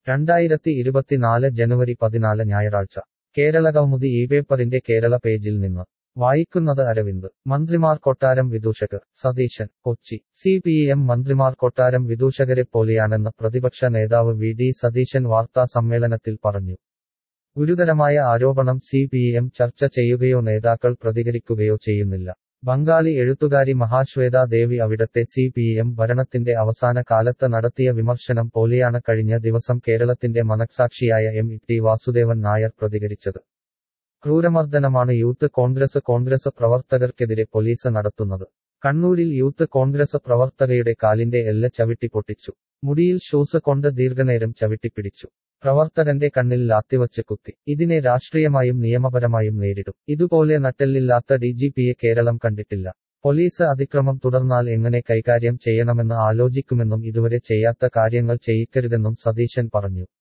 രണ്ടായിരത്തി ഇരുപത്തിനാല് ജനുവരി പതിനാല് ഞായറാഴ്ച കേരളകൗമുദി ഈ പേപ്പറിന്റെ കേരള പേജിൽ നിന്ന് വായിക്കുന്നത് അരവിന്ദ് മന്ത്രിമാർ കൊട്ടാരം വിദൂഷകർ Satheesan Kochi C P M മന്ത്രിമാർ കൊട്ടാരം വിദൂഷകരെ പോലെയാണെന്ന് പ്രതിപക്ഷ നേതാവ് വി ഡി സതീശൻ വാർത്താ സമ്മേളനത്തിൽ പറഞ്ഞു ഗുരുതരമായ ആരോപണം സി പി എം ചർച്ച ചെയ്യുകയോ നേതാക്കൾ പ്രതികരിക്കുകയോ ചെയ്യുന്നില്ല ബംഗാളി എഴുത്തുകാരി മഹാശ്വേത ദേവി അവിടത്തെ സി പി എം ഭരണത്തിന്റെ അവസാന കാലത്ത് നടത്തിയ വിമർശനം പോലെയാണ് കഴിഞ്ഞ ദിവസം കേരളത്തിന്റെ മനസാക്ഷിയായ എം ടി വാസുദേവൻ നായർ പ്രതികരിച്ചത് ക്രൂരമർദ്ദനമാണ് യൂത്ത് കോൺഗ്രസ് കോൺഗ്രസ് പ്രവർത്തകർക്കെതിരെ പോലീസ് നടത്തുന്നത് കണ്ണൂരിൽ യൂത്ത് കോൺഗ്രസ് പ്രവർത്തകയുടെ കാലിന്റെ എല്ല ചവിട്ടി പൊട്ടിച്ചു മുടിയിൽ ഷൂസ് കൊണ്ട് ദീർഘനേരം ചവിട്ടിപ്പിടിച്ചു പ്രവർത്തകന്റെ കണ്ണിൽ ലാത്തിവച്ച് കുത്തി ഇതിനെ രാഷ്ട്രീയമായും നിയമപരമായും നേരിടും ഇതുപോലെ നട്ടെല്ലില്ലാത്ത ഡിജിപിയെ കേരളം കണ്ടിട്ടില്ല പോലീസ് അതിക്രമം തുടർന്നാൽ എങ്ങനെ കൈകാര്യം ചെയ്യണമെന്ന് ആലോചിക്കുമെന്നും ഇതുവരെ ചെയ്യാത്ത കാര്യങ്ങൾ ചെയ്യിക്കരുതെന്നും സതീശൻ പറഞ്ഞു